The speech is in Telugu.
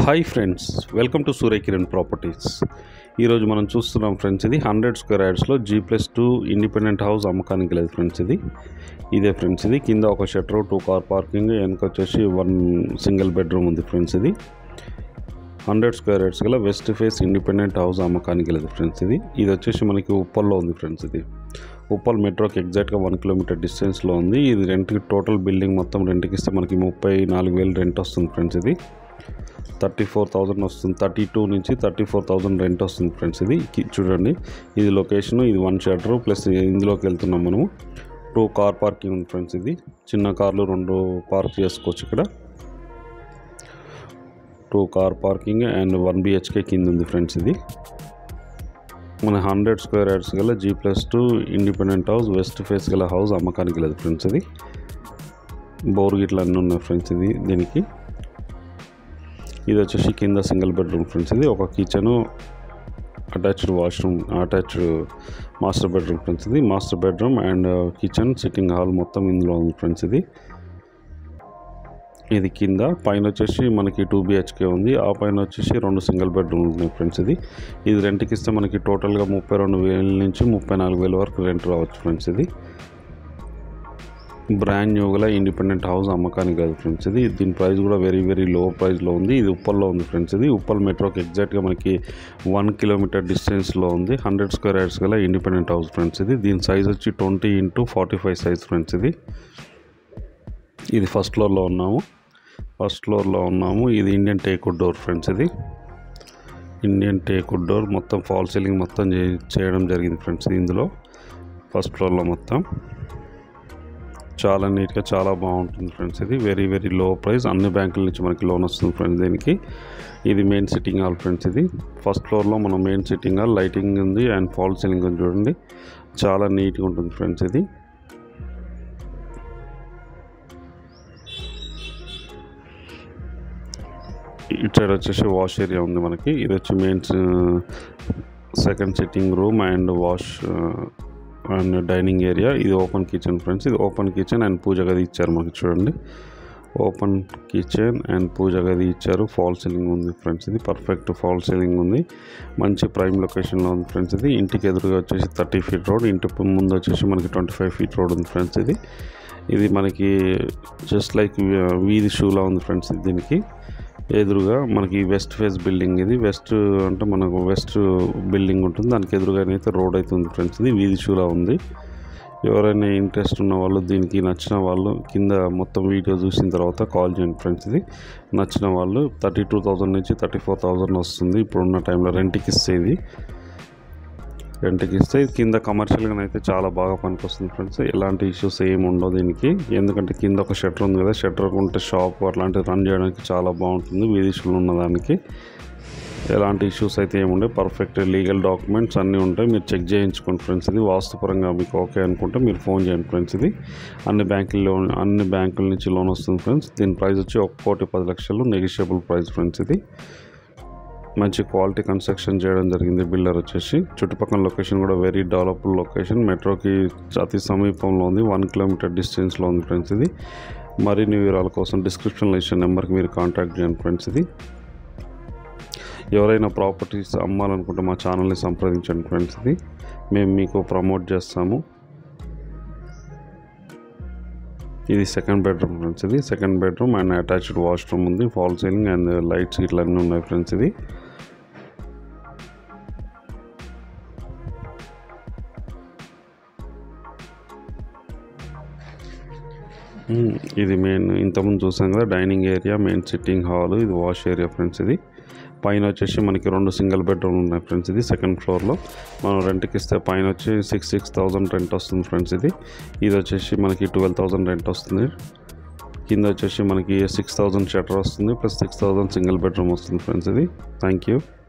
Hi friends welcome to Surya Kiran properties ఈరోజు మనం చూస్తున్నాం ఫ్రెండ్స్ ఇది హండ్రెడ్ స్క్వేర్ యార్డ్స్లో G plus two independent house అమ్మకానికి లేదు ఫ్రెండ్స్ ఇది ఇదే ఫ్రెండ్స్ ఇది కింద ఒక షట్టర్ టూ కార్ పార్కింగ్ వెనక వచ్చేసి వన్ సింగిల్ బెడ్రూమ్ ఉంది ఫ్రెండ్స్ ఇది హండ్రెడ్ స్క్వేర్ యార్డ్స్ గల వెస్ట్ ఫేస్ ఇండిపెండెంట్ హౌస్ అమ్మకానికి లేదు ఫ్రెండ్స్ ఇది ఇది వచ్చేసి మనకి ఉప్పల్లో ఉంది ఫ్రెండ్స్ ఇది ఉప్పల్ మెట్రోకి ఎగ్జాక్ట్గా వన్ కిలోమీటర్ డిస్టెన్స్లో ఉంది ఇది రెంట్కి టోటల్ బిల్డింగ్ మొత్తం రెంట్కి ఇస్తే మనకి ముప్పై నాలుగు వేలు రెంట్ వస్తుంది ఫ్రెండ్స్ ఇది థర్టీ ఫోర్ థౌజండ్ వస్తుంది థర్టీ టూ నుంచి థర్టీ ఫోర్ థౌజండ్ రెంట్ వస్తుంది ఫ్రెండ్స్ ఇది కి- చూడండి ఇది లొకేషన్ ఇది వన్ షటర్ ప్లస్ ఇందులోకి వెళ్తున్నాం మనము టూ కార్ పార్కింగ్ ఉంది ఫ్రెండ్స్ ఇది చిన్న కార్లు రెండు పార్క్ చేసుకోవచ్చు ఇక్కడ two car parking and one BHK కింద ఉంది ఫ్రెండ్స్ ఇది మన హండ్రెడ్ స్క్వేర్ యార్డ్స్ గల G plus two independent house west face గల హౌస్ అమ్మకానికి లేదు ఫ్రెండ్స్ ఇది బోర్ గిట్ల అన్నీ ఉన్నాయి ఫ్రెండ్స్ ఇది దీనికి ఇది వచ్చేసి కింద సింగిల్ బెడ్రూమ్ ఫ్రెండ్స్ ఇది ఒక kitchen attached washroom attached master bedroom friends ఇది master bedroom and kitchen sitting hall మొత్తం ఇందులో ఉంది ఫ్రెండ్స్ ఇది ఇది కింద పైన వచ్చేసి మనకి టూ బిహెచ్కే ఉంది ఆ పైన వచ్చేసి రెండు సింగిల్ బెడ్రూమ్ ఉన్నాయి ఫ్రెండ్స్ ఇది ఇది రెంట్కి ఇస్తే మనకి టోటల్గా ముప్పై రెండు వేల నుంచి ముప్పై నాలుగు వేల వరకు రెంట్ రావచ్చు ఫ్రెండ్స్ ఇది బ్రాండ్ న్యూ గల ఇండిపెండెంట్ హౌస్ అమ్మకానికి కాదు ఫ్రెండ్స్ ఇది దీని ప్రైస్ కూడా వెరీ వెరీ లో ప్రైస్లో ఉంది ఇది ఉప్పల్లో ఉంది ఫ్రెండ్స్ ఇది ఉప్పల్ మెట్రోకి ఎగ్జాక్ట్గా మనకి వన్ కిలోమీటర్ డిస్టెన్స్లో ఉంది హండ్రెడ్ స్క్వేర్ యార్డ్స్ గల ఇండిపెండెంట్ హౌస్ ఫ్రెండ్స్ ఇది దీని సైజ్ వచ్చి twenty into forty five size friends ఇది ఇది ఫస్ట్ ఫ్లోర్లో ఉన్నాము ఫస్ట్ ఫ్లోర్లో ఉన్నాము ఇది ఇండియన్ టేకుడ్ డోర్ ఫ్రెండ్స్ ఇది ఇండియన్ టేకుడ్ డోర్ మొత్తం ఫాల్ సీలింగ్ మొత్తం చే- చేయడం జరిగింది ఫ్రెండ్స్ ఇందులో ఫస్ట్ ఫ్లోర్లో మొత్తం చాలా నీట్గా చాలా బాగుంటుంది ఫ్రెండ్స్ ఇది వెరీ వెరీ లో ప్రైస్ అన్ని బ్యాంకుల నుంచి మనకి లోన్ వస్తుంది ఫ్రెండ్స్ దీనికి ఇది మెయిన్ సిట్టింగ్ హాల్ ఫ్రెండ్స్ ఇది ఫస్ట్ ఫ్లోర్లో మనం మెయిన్ సిట్టింగ్ హాల్ లైటింగ్ ఉంది అండ్ ఫాల్ సీలింగ్ ఉంది చూడండి చాలా నీట్గా ఉంటుంది ఫ్రెండ్స్ ఇది ఇటు సైడ్ వచ్చేసి వాష్ ఏరియా ఉంది మనకి ఇది వచ్చి main second sitting room and wash and dining area ఇది ఓపెన్ కిచెన్ ఫ్రెండ్స్ ఇది ఓపెన్ కిచెన్ అండ్ పూజ గది ఇచ్చారు మనకి చూడండి ఓపెన్ కిచెన్ అండ్ పూజ గది ఇచ్చారు ఫాల్ సీలింగ్ ఉంది ఫ్రెండ్స్ ఇది పర్ఫెక్ట్ ఫాల్ సీలింగ్ ఉంది మంచి ప్రైమ్ లొకేషన్లో ఉంది ఫ్రెండ్స్ ఇది ఇంటికి ఎదురుగా వచ్చేసి థర్టీ ఫీట్ రోడ్ ఇంటి ముందు వచ్చేసి మనకి ట్వంటీ ఫైవ్ ఫీట్ రోడ్ ఉంది ఫ్రెండ్స్ ఇది ఇది మనకి జస్ట్ లైక్ వీధి షూలా ఉంది ఫ్రెండ్స్ ఇది దీనికి ఎదురుగా మనకి వెస్ట్ ఫేస్ బిల్డింగ్ ఇది వెస్ట్ అంటే మనకు వెస్ట్ బిల్డింగ్ ఉంటుంది దానికి ఎదురుగానే అయితే రోడ్ అయితే ఉంది ఫ్రెండ్స్ ఇది వీధి షూలా ఉంది ఎవరైనా ఇంట్రెస్ట్ ఉన్న వాళ్ళు దీనికి నచ్చిన వాళ్ళు కింద మొత్తం వీడియో చూసిన తర్వాత కాల్ చేయండి ఫ్రెండ్స్ ఇది నచ్చిన వాళ్ళు థర్టీ టూ థౌజండ్ నుంచి థర్టీ ఫోర్ థౌజండ్ వస్తుంది ఇప్పుడున్న టైంలో రెంట్కి ఇస్తే ఇది రెంట్కి ఇస్తే ఇది కింద కమర్షియల్గా అయితే చాలా బాగా పనికొస్తుంది ఫ్రెండ్స్ ఎలాంటి ఇష్యూస్ ఏమి ఉండవు దీనికి ఎందుకంటే కింద ఒక షట్టర్ ఉంది కదా షట్టర్ ఉంటే షాప్ అట్లాంటివి రన్ చేయడానికి చాలా బాగుంటుంది వీధిషులు ఉన్నదానికి ఎలాంటి ఇష్యూస్ అయితే ఏముండే పర్ఫెక్ట్ లీగల్ డాక్యుమెంట్స్ అన్నీ ఉంటాయి మీరు చెక్ చేయించుకోండి ఫ్రెండ్స్ ఇది వాస్తుపరంగా మీకు ఓకే అనుకుంటే మీరు ఫోన్ చేయండి ఫ్రెండ్స్ ఇది అన్ని బ్యాంకుల లోన్ అన్ని బ్యాంకుల నుంచి లోన్ వస్తుంది ఫ్రెండ్స్ దీని ప్రైస్ వచ్చి ఒక కోటి పది లక్షలు నెగిషియబుల్ ప్రైస్ ఫ్రెండ్స్ ఇది మంచి క్వాలిటీ కన్స్ట్రక్షన్ చేయడం జరిగింది బిల్డర్ వచ్చేసి చుట్టుపక్కల లొకేషన్ కూడా వెరీ డెవలప్డ్ లొకేషన్ మెట్రోకి అతి సమీపంలో ఉంది వన్ కిలోమీటర్ డిస్టెన్స్లో ఉంది ఫ్రెండ్స్ ఇది మరిన్ని వివరాల కోసం డిస్క్రిప్షన్లో ఇచ్చిన నెంబర్కి మీరు కాంటాక్ట్ చేయండి ఫ్రెండ్స్ ఇది ఎవరైనా ప్రాపర్టీస్ అమ్మాలనుకుంటే మా ఛానల్ని సంప్రదించండి ఫ్రెండ్స్ ఇది మేము మీకు ప్రమోట్ చేస్తాము ఇది సెకండ్ బెడ్రూమ్ ఫ్రెండ్స్ ఇది second bedroom and attached washroom ఉంది ఫాల్ సీలింగ్ అండ్ లైట్స్ ఇట్లా అన్నీ ఉన్నాయి ఫ్రెండ్స్ ఇది మ్మ్. ఇది మెయిన్ ఇంతకుముందు చూసాం కదా dining area main sitting hall ఇది వాష్ ఏరియా ఫ్రెండ్స్ ఇది పైన వచ్చేసి మనకి రెండు సింగిల్ బెడ్రూమ్ ఉన్నాయి ఫ్రెండ్స్ ఇది సెకండ్ ఫ్లోర్లో మనం రెంట్కి ఇస్తే పైన వచ్చి సిక్స్ సిక్స్ థౌజండ్ రెంట్ వస్తుంది ఫ్రెండ్స్ ఇది ఇది వచ్చేసి మనకి ట్వెల్వ్ థౌజండ్ రెంట్ వస్తుంది కింద వచ్చేసి మనకి సిక్స్ థౌజండ్ షటర్ వస్తుంది plus six thousand single bedroom వస్తుంది ఫ్రెండ్స్ ఇది థ్యాంక్ యూ